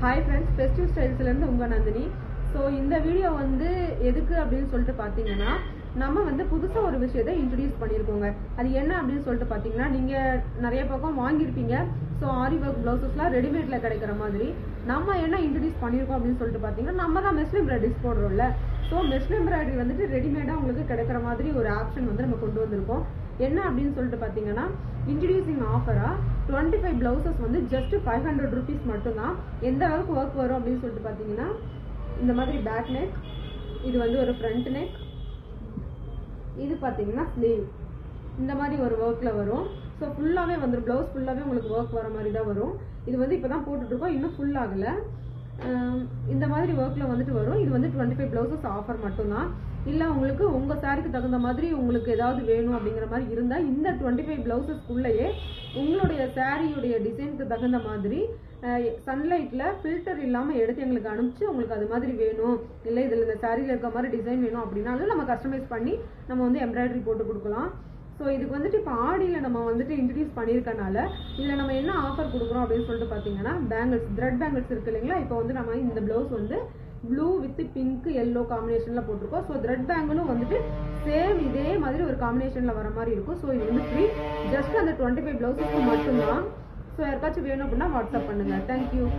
hi friends festive ஸ்டைல்ஸ்லேருந்து உங்கள் Nandini so இந்த video வந்து எதுக்கு அப்படின்னு சொல்லிட்டு பார்த்தீங்கன்னா நம்ம வந்து புதுசாக ஒரு விஷயத்தை இன்ட்ரடியூஸ் பண்ணியிருக்கோங்க அது என்ன அப்படின்னு சொல்லிட்டு பார்த்தீங்கன்னா நீங்கள் நிறைய பக்கம் வாங்கியிருப்பீங்க ஸோ ஆரி ஒர்க் ப்ளவுசஸ்லாம் ரெடிமேடில் கிடைக்கிற மாதிரி நம்ம என்ன இன்ட்ரடியூஸ் பண்ணியிருக்கோம் அப்படின்னு சொல்லிட்டு பார்த்தீங்கன்னா நம்ம தான் மெஸ்லிம் ப்ரைடிஸ் போடுறோம்ல ஸோ மெஸ்லிம் எம்ப்ராய்டரி வந்துட்டு ரெடிமேடாக உங்களுக்கு கிடைக்கிற மாதிரி ஒரு ஆப்ஷன் வந்து நம்ம கொண்டு வந்திருக்கோம் என்ன அப்படின்னு சொல்லிட்டு பார்த்தீங்கன்னா இன்ட்ரடியூசிங் ஆஃபராக டுவெண்ட்டி ஃபைவ் ப்ளவுசஸ் வந்து ஜஸ்ட் ஃபைவ் ஹண்ட்ரட் ருபீஸ் மட்டும்தான் எந்த அளவுக்கு ஒர்க் வரும் அப்படின்னு சொல்லிட்டு பார்த்தீங்கன்னா இந்த மாதிரி பேக் நெக் இது வந்து ஒரு ஃப்ரண்ட் நெக் இது பார்த்தீங்கன்னா ஸ்லீவ் இந்த மாதிரி ஒரு ஒர்க்கில் வரும் ஸோ ஃபுல்லாகவே வந்துடும் ப்ளவுஸ் ஃபுல்லாகவே உங்களுக்கு ஒர்க் வர மாதிரி தான் வரும் இது வந்து இப்போ தான் போட்டுட்ருக்கோம் இன்னும் ஃபுல் ஆகலை இந்த மாதிரி ஒர்க்கில் வந்துட்டு வரும் இது வந்து டுவெண்ட்டி ஃபைவ் ப்ளவுசஸ் ஆஃபர் மட்டும்தான் இல்லை உங்களுக்கு உங்கள் சாரிக்கு தகுந்த மாதிரி உங்களுக்கு ஏதாவது வேணும் அப்படிங்கிற மாதிரி இருந்தால் இந்த டுவெண்ட்டி ஃபைவ் ப்ளவுசஸ்க்குள்ளேயே உங்களுடைய சாரியுடைய டிசைனுக்கு தகுந்த மாதிரி சன்லைட்டில் ஃபில்டர் இல்லாமல் எடுத்து எங்களுக்கு அனுப்பிச்சு உங்களுக்கு அது மாதிரி வேணும் இல்லை இதில் இந்த சாரியில் இருக்க மாதிரி டிசைன் வேணும் அப்படின்னாலும் நம்ம கஸ்டமைஸ் பண்ணி நம்ம வந்து எம்ப்ராய்டரி போட்டு கொடுக்கலாம் ஸோ இதுக்கு வந்துட்டு இப்போ ஆடியில் நம்ம வந்துட்டு இன்ட்ரடியூஸ் பண்ணியிருக்கனால இதில் நம்ம என்ன ஆஃபர் கொடுக்குறோம் அப்படின்னு சொல்லிட்டு பார்த்தீங்கன்னா பேங்கிள்ஸ் த்ரெட் பேங்கிள்ஸ் இருக்கு இல்லைங்களா இப்போ வந்து நம்ம இந்த ப்ளவுஸ் வந்து ப்ளூ வித் பிங்க் எல்லோ காம்பினேஷனில் போட்டிருக்கோம் ஸோ த்ரெட் பேங்கிளும் வந்துட்டு சேம் இதே மாதிரி ஒரு காம்பினேஷனில் வர மாதிரி இருக்கும் ஸோ இது வந்து ஃப்ரீ ஜஸ்ட் அந்த டுவெண்ட்டி ஃபைவ் ப்ளவுஸஸ்க்கு மட்டும்தான் ஸோ யாருக்காச்சும் வேணும் அப்படின்னா வாட்ஸ்அப் பண்ணுங்கள் தேங்க்யூ